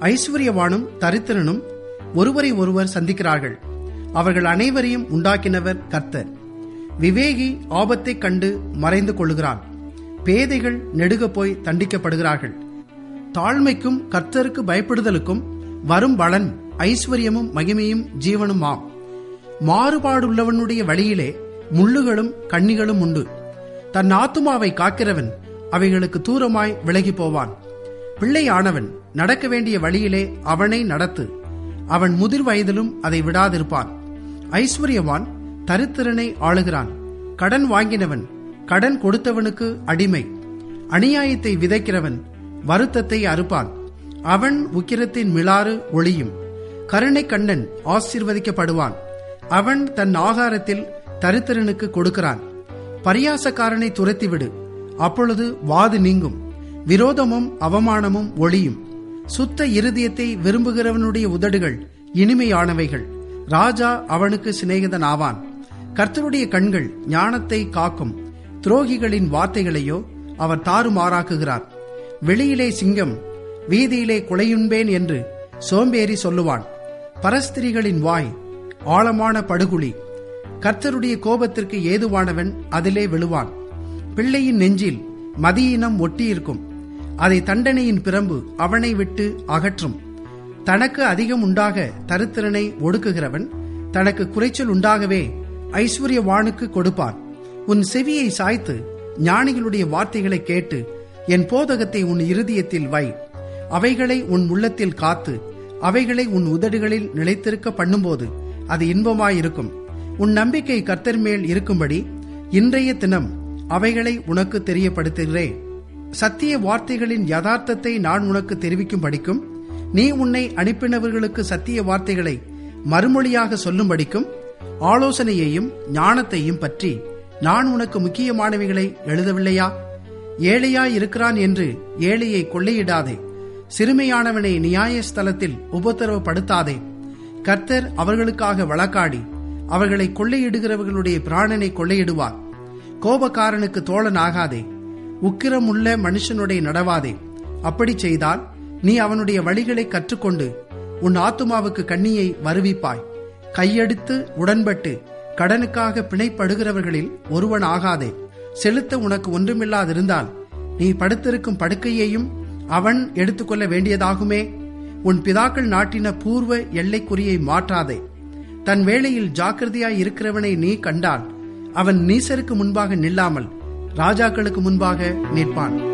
ஐஸ்வர்யவானும் தரித்திரனும் ஒருவரை ஒருவர் சந்திக்கிறார்கள் அவர்கள் அனைவரையும் உண்டாக்கினவர் கர்த்தர் விவேகி ஆபத்தைக் கண்டு மறைந்து கொள்ளுகிறான் பேதைகள் நெடுக போய் தண்டிக்கப்படுகிறார்கள் தாழ்மைக்கும் கர்த்தருக்கு பயப்படுதலுக்கும் வரும் பலன் ஐஸ்வர்யமும் மகிமையும் ஜீவனுமாம் மாறுபாடுள்ளவனுடைய வழியிலே முள்ளுகளும் கண்ணிகளும் உண்டு தன் ஆத்துமாவை காக்கிறவன் அவைகளுக்கு தூரமாய் விலகி போவான் பிள்ளையானவன் நடக்க வேண்டிய வழியிலே அவனை நடத்து அவன் முதிர் வயதிலும் அதை விடாதிருப்பான் ஐஸ்வர்யவான் தரித்திரனை ஆளுகிறான் கடன் வாங்கினவன் கடன் கொடுத்தவனுக்கு அடிமை அநியாயத்தை விதைக்கிறவன் வருத்தத்தை அறுப்பான் அவன் உக்கிரத்தின் மிளாறு ஒளியும் கருணை கண்ணன் ஆசீர்வதிக்கப்படுவான் அவன் தன் ஆகாரத்தில் தரித்திரனுக்கு கொடுக்கிறான் பரியாசக்காரனை துரத்திவிடு அப்பொழுது வாது நீங்கும் விரோதமும் அவமானமும் ஒளியும் சுத்த இருதயத்தை விரும்புகிறவனுடைய உதடுகள் இனிமையானவைகள் ராஜா அவனுக்கு சிநேகிதன் ஆவான் கர்த்தருடைய கண்கள் ஞானத்தை காக்கும் துரோகிகளின் வார்த்தைகளையோ அவர் தாறுமாறாக்குகிறார் வெளியிலே சிங்கம் வீதியிலே குலையுண்பேன் என்று சோம்பேறி சொல்லுவான் பரஸ்திரிகளின் வாய் ஆழமான படுகுழி கர்த்தருடைய கோபத்திற்கு ஏதுவானவன் அதிலே விழுவான் பிள்ளையின் நெஞ்சில் மதியினம் ஒட்டியிருக்கும் அதை தண்டனையின் பிரம்பு அவனை விட்டு அகற்றும் தனக்கு அதிகம் உண்டாக தரித்திரனை ஒடுக்குகிறவன் தனக்கு குறைச்சல் உண்டாகவே ஐஸ்வர்யவானுக்கு கொடுப்பான் உன் செவியை சாய்த்து ஞானிகளுடைய வார்த்தைகளை கேட்டு என் போதகத்தை உன் இருதயத்தில் வை அவைகளை உன் உள்ளத்தில் காத்து அவைகளை உன் உதடுகளில் நிலைத்திருக்க பண்ணும்போது அது இன்பமாயிருக்கும் உன் நம்பிக்கை கர்த்தர் மேல் இருக்கும்படி இன்றைய தினம் அவைகளை உனக்கு தெரியப்படுத்துகிறேன் சத்திய வார்த்தைகளின் யதார்த்தத்தை நான் உனக்கு தெரிவிக்கும் படிக்கும் நீ உன்னை அனுப்பினவர்களுக்கு சத்திய வார்த்தைகளை மறுமொழியாக சொல்லும்படிக்கும் ஆலோசனையையும் ஞானத்தையும் பற்றி நான் உனக்கு முக்கியமானவைகளை எழுதவில்லையா ஏழையாய் இருக்கிறான் என்று ஏழையை கொள்ளையிடாதே சிறுமையானவனை நியாயஸ்தலத்தில் உபத்திரவப்படுத்தாதே கர்த்தர் அவர்களுக்காக வழக்காடி அவர்களை கொள்ளையிடுகிறவர்களுடைய பிராணனை கொள்ளையிடுவார் கோபக்காரனுக்கு தோழன் ஆகாதே உக்கிரமுள்ள மனுஷனுடைய நடவாதே அப்படி செய்தால் நீ அவனுடைய வழிகளை கற்றுக்கொண்டு உன் ஆத்துமாவுக்கு கண்ணியை வருவிப்பாய் கையெடுத்து உடன்பட்டு கடனுக்காக பிணைப்படுகிறவர்களில் ஒருவன் ஆகாதே செலுத்த உனக்கு ஒன்றுமில்லாதிருந்தால் நீ படுத்திருக்கும் படுக்கையையும் அவன் எடுத்துக்கொள்ள வேண்டியதாகுமே உன் பிதாக்கள் நாட்டின பூர்வ எல்லைக்குறியை மாற்றாதே தன் வேளையில் ஜாக்கிரதையாய் இருக்கிறவனை நீ கண்டால் அவன் நீசருக்கு முன்பாக நில்லாமல் ராஜாக்களுக்கு முன்பாக நிற்பான்